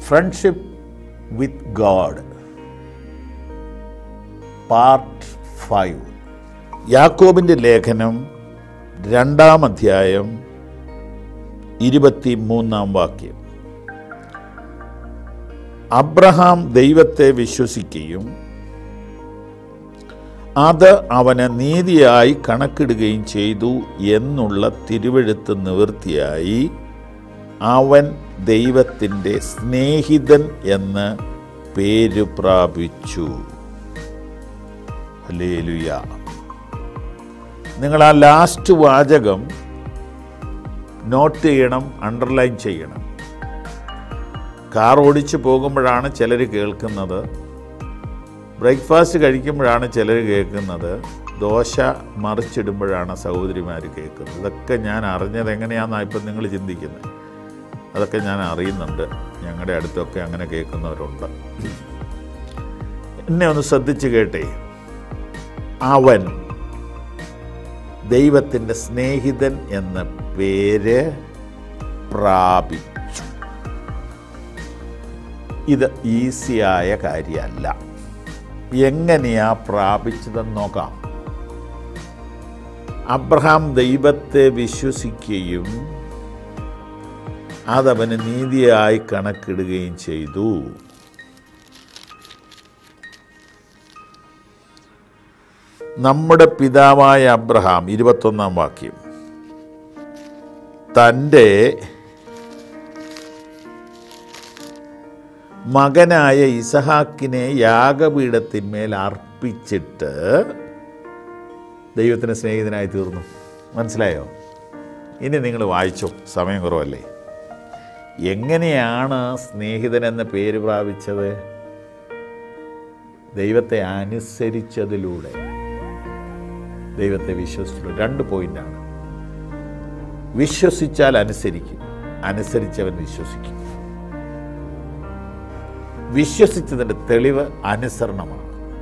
friendship with God part five യാക്കോബിൻ്റെ ലേഖനം രണ്ടാം അധ്യായം ഇരുപത്തി മൂന്നാം വാക്യം അബ്രഹാം ദൈവത്തെ വിശ്വസിക്കുകയും അത് അവന് നീതിയായി കണക്കിടുകയും ചെയ്തു എന്നുള്ള തിരുവെഴുത്ത് നിവൃത്തിയായി അവൻ ദൈവത്തിൻ്റെ സ്നേഹിതൻ എന്ന് പേര് പ്രാപിച്ചു ഹല്ലേലൂയ നിങ്ങൾ ആ ലാസ്റ്റ് വാചകം നോട്ട് ചെയ്യണം അണ്ടർലൈൻ ചെയ്യണം കാർ ഓടിച്ച് പോകുമ്പോഴാണ് ചിലർ കേൾക്കുന്നത് ബ്രേക്ക്ഫാസ്റ്റ് കഴിക്കുമ്പോഴാണ് ചിലർ കേൾക്കുന്നത് ദോശ മറിച്ചിടുമ്പോഴാണ് സഹോദരിമാർ കേൾക്കുന്നത് ഇതൊക്കെ ഞാൻ അറിഞ്ഞത് എങ്ങനെയാണെന്നാണ് ഇപ്പം നിങ്ങൾ ചിന്തിക്കുന്നത് അതൊക്കെ ഞാൻ അറിയുന്നുണ്ട് ഞങ്ങളുടെ അടുത്തൊക്കെ അങ്ങനെ കേൾക്കുന്നവരുണ്ട് എന്നെ ഒന്ന് ശ്രദ്ധിച്ച് കേട്ടേ അവൻ ദൈവത്തിൻ്റെ സ്നേഹിതൻ എന്ന പേര് പ്രാപിച്ചു ഇത് ഈസിയായ കാര്യമല്ല എങ്ങനെയാ പ്രാപിച്ചതെന്ന് നോക്കാം അബ്രഹാം ദൈവത്തെ വിശ്വസിക്കുകയും അതവന് നീതിയായി കണക്കിടുകയും ചെയ്തു നമ്മുടെ പിതാവായ അബ്രഹാം ഇരുപത്തൊന്നാം വാക്യം തൻ്റെ മകനായ ഇസഹാക്കിനെ യാഗപീഠത്തിന്മേൽ അർപ്പിച്ചിട്ട് ദൈവത്തിന് സ്നേഹിതനായി തീർന്നു മനസ്സിലായോ ഇനി നിങ്ങൾ വായിച്ചോ സമയം കുറവല്ലേ എങ്ങനെയാണ് സ്നേഹിതൻ എന്ന പേര് പ്രാപിച്ചത് ദൈവത്തെ അനുസരിച്ചതിലൂടെ ദൈവത്തെ വിശ്വസിച്ചു രണ്ട് പോയിന്റാണ് വിശ്വസിച്ചാൽ അനുസരിക്കും അനുസരിച്ചവൻ വിശ്വസിക്കും വിശ്വസിച്ചതിൻ്റെ തെളിവ് അനുസരണമാണ്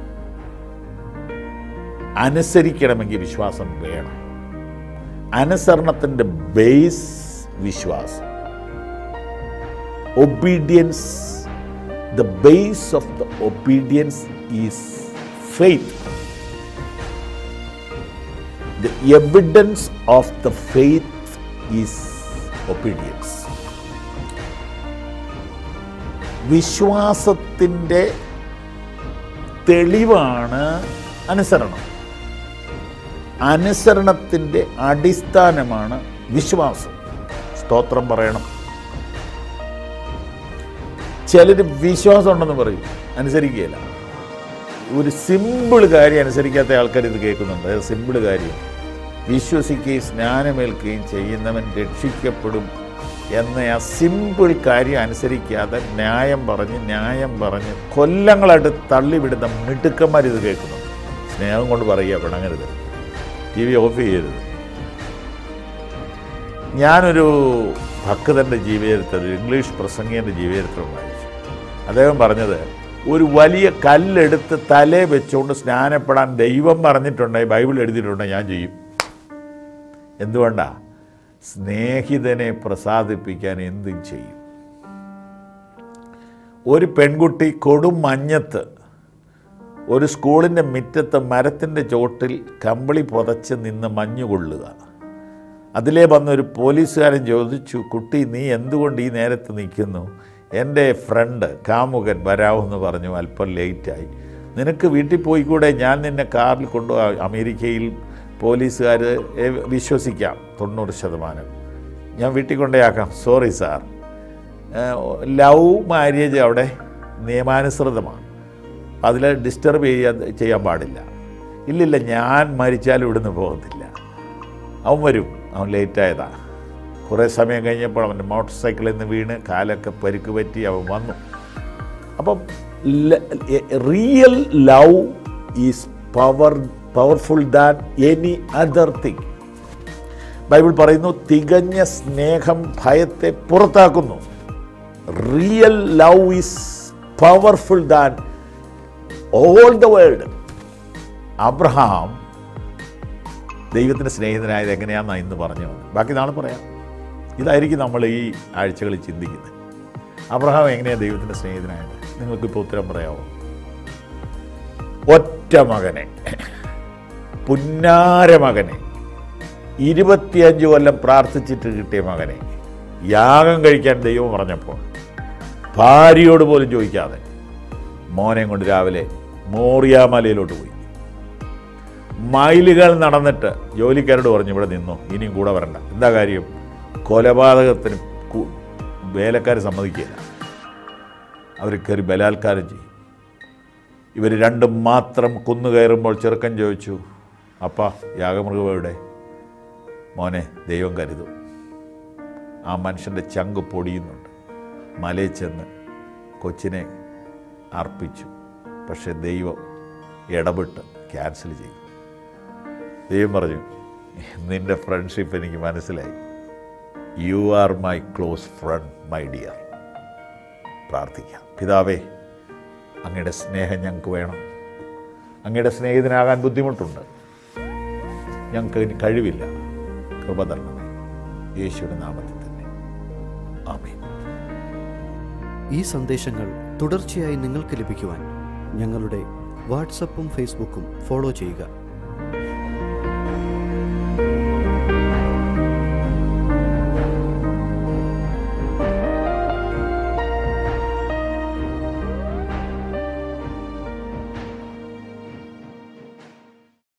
അനുസരിക്കണമെങ്കിൽ വിശ്വാസം വേണം അനുസരണത്തിൻ്റെ ബേസ് വിശ്വാസം obedience the base of the obedience is faith the evidence of the faith is obedience വിശ്വാസത്തിൻ്റെ തെളിവാണ് അനുസരണം അനുസരണത്തിൻ്റെ അടിസ്ഥാനമാണ് വിശ്വാസം സ്തോത്രം പറയണം ചിലർ വിശ്വാസം ഉണ്ടെന്ന് പറയും അനുസരിക്കുകയില്ല ഒരു സിമ്പിൾ കാര്യം അനുസരിക്കാത്ത ആൾക്കാർ ഇത് കേൾക്കുന്നുണ്ട് സിമ്പിൾ കാര്യം വിശ്വസിക്കുകയും സ്നാനമേൽക്കുകയും ചെയ്യുന്നവൻ രക്ഷിക്കപ്പെടും എന്ന ആ സിമ്പിൾ കാര്യം അനുസരിക്കാതെ ന്യായം പറഞ്ഞ് ന്യായം പറഞ്ഞ് കൊല്ലങ്ങളായിട്ട് തള്ളിവിടുന്ന മിടുക്കന്മാർ ഇത് കേൾക്കുന്നുണ്ട് സ്നേഹം കൊണ്ട് പറയുക പിണങ്ങരുത് ടി വി ഓഫ് ചെയ്യരുത് ഞാനൊരു ഭക്തൻ്റെ ജീവചരിത്രം ഇംഗ്ലീഷ് പ്രസംഗിയൻ്റെ ജീവചരിത്രം വായിച്ചു അദ്ദേഹം പറഞ്ഞത് ഒരു വലിയ കല്ലെടുത്ത് തലേ വെച്ചുകൊണ്ട് സ്നാനപ്പെടാൻ ദൈവം പറഞ്ഞിട്ടുണ്ടെങ്കിൽ ബൈബിൾ എഴുതിയിട്ടുണ്ടെങ്കിൽ ഞാൻ ചെയ്യും എന്തുകൊണ്ടാ സ്നേഹിതനെ പ്രസാദിപ്പിക്കാൻ എന്തും ചെയ്യും ഒരു പെൺകുട്ടി കൊടും മഞ്ഞത്ത് ഒരു സ്കൂളിൻ്റെ മുറ്റത്ത് മരത്തിൻ്റെ ചോട്ടിൽ കമ്പിളി പുതച്ച് നിന്ന് മഞ്ഞു കൊള്ളുക അതിലേ വന്നൊരു പോലീസുകാരൻ ചോദിച്ചു കുട്ടി നീ എന്തുകൊണ്ട് ഈ നേരത്ത് നിൽക്കുന്നു എൻ്റെ ഫ്രണ്ട് കാമുകൻ വരാമെന്ന് പറഞ്ഞു അല്പം ലേറ്റായി നിനക്ക് വീട്ടിൽ പോയിക്കൂടെ ഞാൻ നിന്നെ കാറിൽ കൊണ്ടുപോകാം അമേരിക്കയിൽ പോലീസുകാർ വിശ്വസിക്കാം തൊണ്ണൂറ് ശതമാനം ഞാൻ വീട്ടിൽ കൊണ്ടേയാക്കാം സോറി സാർ ലവ് മാര്യേജ് അവിടെ നിയമാനുസൃതമാണ് അതിൽ ഡിസ്റ്റർബ് ചെയ്യാൻ ചെയ്യാൻ പാടില്ല ഇല്ലില്ല ഞാൻ മരിച്ചാലും ഇവിടുന്ന് പോകത്തില്ല അവൻ വരും അവൻ ലേറ്റായതാ കുറേ സമയം കഴിഞ്ഞപ്പോൾ അവൻ്റെ മോട്ടോർ സൈക്കിളിൽ നിന്ന് വീണ് കാലൊക്കെ പരുക്ക് പറ്റി അവൻ വന്നു അപ്പം real love is power powerful than any other thing Bible പറയുന്നു തികഞ്ഞ സ്നേഹം ഭയത്തെ പുറത്താക്കുന്നു real love is powerful than all the world Abraham ദൈവത്തിൻ്റെ സ്നേഹിതനായത് എങ്ങനെയാണെന്നാണ് ഇന്ന് പറഞ്ഞു ബാക്കി നാളെ പറയാം ഇതായിരിക്കും നമ്മൾ ഈ ആഴ്ചകളിൽ ചിന്തിക്കുന്നത് അബ്രഹാം എങ്ങനെയാണ് ദൈവത്തിൻ്റെ സ്നേഹിതനായത് നിങ്ങൾക്കിപ്പോൾ ഉത്തരം പറയാമോ ഒറ്റ മകനെ പുന്നാര മകനെ ഇരുപത്തിയഞ്ച് കൊല്ലം പ്രാർത്ഥിച്ചിട്ട് കിട്ടിയ മകനെ യാഗം കഴിക്കാൻ ദൈവം പറഞ്ഞപ്പോൾ ഭാര്യയോട് പോലും ചോദിക്കാതെ മോനെ കൊണ്ട് രാവിലെ മോറിയാമലയിലോട്ട് പോയി മൈലുകൾ നടന്നിട്ട് ജോലിക്കാരോട് പറഞ്ഞു ഇവിടെ നിന്നോ ഇനിയും കൂടെ വരണ്ട എന്താ കാര്യം കൊലപാതകത്തിന് കു- വേലക്കാർ സമ്മതിക്കില്ല അവർ കയറി ബലാത്കാരം ചെയ്യും ഇവർ രണ്ടും മാത്രം കുന്നു കയറുമ്പോൾ ചെറുക്കൻ ചോദിച്ചു അപ്പ യാഗമൃഗം എവിടെ മോനെ ദൈവം കരുതും ആ മനുഷ്യൻ്റെ ചങ്ക് പൊടിയുന്നുണ്ട് മലയിൽ ചെന്ന് കൊച്ചിനെ അർപ്പിച്ചു പക്ഷേ ദൈവം ഇടപെട്ട് ക്യാൻസൽ ചെയ്തു ദൈവം പറഞ്ഞു നിൻ്റെ ഫ്രണ്ട്ഷിപ്പ് എനിക്ക് മനസ്സിലായി you are my close friend my dear പ്രാർത്ഥിക്കാം പിതാവേ അങ്ങയുടെ സ്നേഹം ഞങ്ങൾക്ക് വേണം അങ്ങയുടെ സ്നേഹിതനാകാൻ ബുദ്ധിമുട്ടുണ്ട് ഞങ്ങൾക്ക് ഇനി കഴിവില്ല കൃപ തരണമേ യേശുവിൻ്റെ നാമത്തിൽ തന്നെ ആമേൻ ഈ സന്ദേശങ്ങൾ തുടർച്ചയായി നിങ്ങൾക്ക് ലഭിക്കുവാൻ ഞങ്ങളുടെ വാട്സപ്പും ഫേസ്ബുക്കും ഫോളോ ചെയ്യുക